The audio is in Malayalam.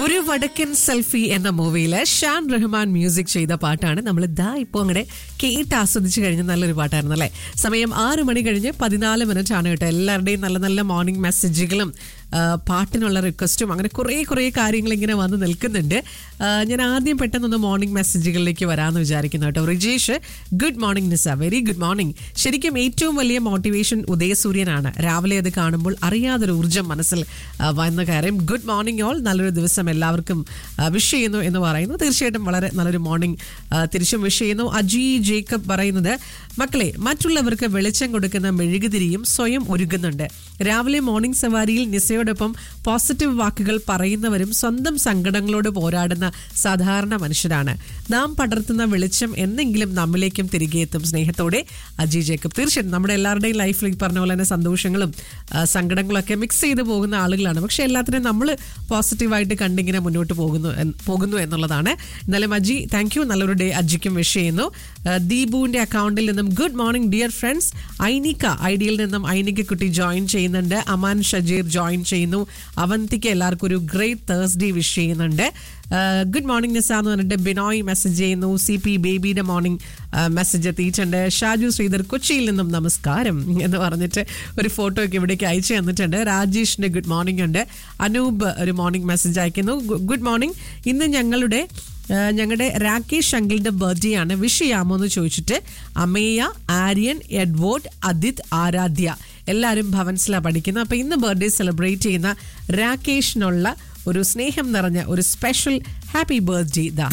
ഒരു വടക്കൻ സെൽഫി എന്ന മൂവിയില് ഷാൻ റഹ്മാൻ മ്യൂസിക് ചെയ്ത പാട്ടാണ് നമ്മൾ ദാ ഇപ്പോൾ അങ്ങനെ കേട്ട് ആസ്വദിച്ച് കഴിഞ്ഞ നല്ലൊരു പാട്ടായിരുന്നു അല്ലേ സമയം ആറ് മണി കഴിഞ്ഞ് പതിനാല് മിനിറ്റ് ആണ് കേട്ടോ എല്ലാവരുടെയും നല്ല നല്ല മോർണിംഗ് മെസ്സേജുകളും ആ, പാട്ടിനുള്ള റിക്വസ്റ്റും അങ്ങനെ കുറേ കുറേ കാര്യങ്ങൾ ഇങ്ങനെ വന്ന് നിൽക്കുന്നുണ്ട് ആ, ഞാൻ ആദ്യം പെട്ടെന്നൊന്ന് മോർണിംഗ് മെസ്സേജുകളിലേക്ക് വരാമെന്ന് വിചാരിക്കുന്നു കേട്ടോ Rijesh good morning Nisa very good morning ശരിക്കും ഏറ്റവും വലിയ മോട്ടിവേഷൻ ഉദയസൂര്യനാണ് രാവിലെ അത് കാണുമ്പോൾ അറിയാതൊരു ഊർജ്ജം മനസ്സിൽ ആ, വന്ന കാര്യം ഗുഡ് മോർണിംഗ് ഓൾ നല്ലൊരു ദിവസം എല്ലാവർക്കും വിഷ് ചെയ്യുന്നു എന്ന് പറയുന്നു തീർച്ചയായിട്ടും വളരെ നല്ലൊരു മോർണിംഗ് തിരിച്ചും വിഷ് ചെയ്യുന്നു അജി ജേക്കബ് പറയുന്നത് മക്കളെ മറ്റുള്ളവർക്ക് വെളിച്ചം കൊടുക്കുന്ന മെഴുകുതിരിയും സ്വയം ഒരുങ്ങുന്നുണ്ട് രാവിലെ മോർണിംഗ് സവാരിയിൽ നിസയോടൊപ്പം പോസിറ്റീവ് വാക്കുകൾ പറയുന്നവരും സ്വന്തം സങ്കടങ്ങളോട് പോരാടുന്ന സാധാരണ മനുഷ്യരാണ് നാം പടർത്തുന്ന വെളിച്ചം എന്നെങ്കിലും നമ്മിലേക്കും തിരികെ എത്തും സ്നേഹത്തോടെ അജി ജേക്കബ് തീർച്ചയായിട്ടും നമ്മുടെ എല്ലാവരുടെയും ലൈഫിൽ ഈ പറഞ്ഞ പോലെ തന്നെ സന്തോഷങ്ങളും ആ, സങ്കടങ്ങളൊക്കെ മിക്സ് ചെയ്ത് പോകുന്ന ആളുകളാണ് പക്ഷെ എല്ലാത്തിനെയും നമ്മൾ പോസിറ്റീവായിട്ട് കണ്ടിങ്ങനെ മുന്നോട്ട് പോകുന്നു എന്ന്- പോകുന്നു എന്നുള്ളതാണ് എന്നാലും അജി താങ്ക് യു നല്ലൊരു ഡേ അജിക്കും വിഷ് ചെയ്യുന്നു ആ, ദീപുവിന്റെ അക്കൗണ്ടിൽ നിന്നും good morning dear friends Ainika ഐഡിയയിൽ നിന്നും ഐനിക കുട്ടി ജോയിൻ ചെയ്യുന്നുണ്ട് അമാൻ ഷജീർ ജോയിൻ ചെയ്യുന്നു അവന്തിക്ക് എല്ലാവർക്കും ഒരു ഗ്രേറ്റ് തേഴ്സ്ഡേ വിഷ് ചെയ്യുന്നുണ്ട് ഗുഡ് മോർണിംഗ് നിസ എന്ന് പറഞ്ഞിട്ട് ബിനോയ് മെസ്സേജ് ചെയ്യുന്നു സി പി ബേബിയുടെ മോർണിംഗ് മെസ്സേജ് എത്തിയിട്ടുണ്ട് ഷാജു ശ്രീധർ കൊച്ചിയിൽ നിന്നും നമസ്കാരം എന്ന് പറഞ്ഞിട്ട് ഒരു ഫോട്ടോ ഒക്കെ ഇവിടേക്ക് അയച്ചു തന്നിട്ടുണ്ട് രാജേഷിന്റെ ഗുഡ് മോർണിംഗ് ഉണ്ട് അനൂപ് ഒരു മോർണിംഗ് മെസ്സേജ് അയക്കുന്നു ഗുഡ് മോർണിംഗ് ഇന്ന് ഞങ്ങളുടെ ആ, ഞങ്ങളുടെ രാകേഷ് അങ്കിളിന്റെ ബർത്ത്ഡേ ആണ് വിഷ് ചെയ്യാമോ എന്ന് ചോദിച്ചിട്ട് അമേയ ആര്യൻ എഡ്വേർഡ് അദിത് ആരാധ്യ എല്ലാവരും ഭവൻസിലാണ് പഠിക്കുന്നത് അപ്പൊ ഇന്ന് ബർത്ത്ഡേ സെലിബ്രേറ്റ് ചെയ്യുന്ന രാകേഷിനുള്ള ഒരു സ്നേഹം നിറഞ്ഞ ഒരു സ്പെഷ്യൽ ഹാപ്പി ബർത്ത്ഡേ ദാ